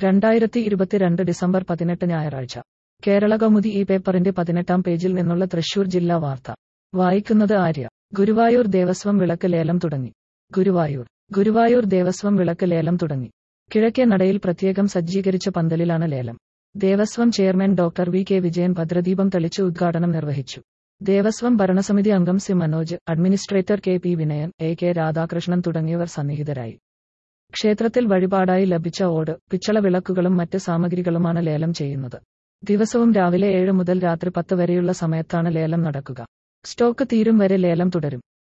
രണ്ടായിരത്തി ഇരുപത്തിരണ്ട് ഡിസംബർ പതിനെട്ട് ഞായറാഴ്ച കേരള കൗമുദി ഈ പേപ്പറിന്റെ പതിനെട്ടാം പേജിൽ നിന്നുള്ള തൃശൂർ ജില്ലാ വാർത്ത വായിക്കുന്നത് ആര്യ ഗുരുവായൂർ ദേവസ്വം വിളക്ക് ലേലം തുടങ്ങി ഗുരുവായൂർ ഗുരുവായൂർ ദേവസ്വം വിളക്ക് ലേലം തുടങ്ങി കിഴക്കേ നടയിൽ പ്രത്യേകം സജ്ജീകരിച്ച പന്തലിലാണ് ലേലം Devaswom chairman doctor V K Vijayan ഭദ്രദീപം തെളിച്ച് ഉദ്ഘാടനം നിർവഹിച്ചു ദേവസ്വം ഭരണസമിതി അംഗം C Manoj administrator K P Vinayan A K Radhakrishnan തുടങ്ങിയവർ സന്നിഹിതരായി ക്ഷേത്രത്തിൽ വഴിപാടായി ലഭിച്ച ഓട് പിച്ചള വിളക്കുകളും മറ്റ് സാമഗ്രികളുമാണ് ലേലം ചെയ്യുന്നത് ദിവസവും രാവിലെ ഏഴ് മുതൽ രാത്രി പത്ത് വരെയുള്ള സമയത്താണ് ലേലം നടക്കുക സ്റ്റോക്ക് തീരും വരെ ലേലം തുടരും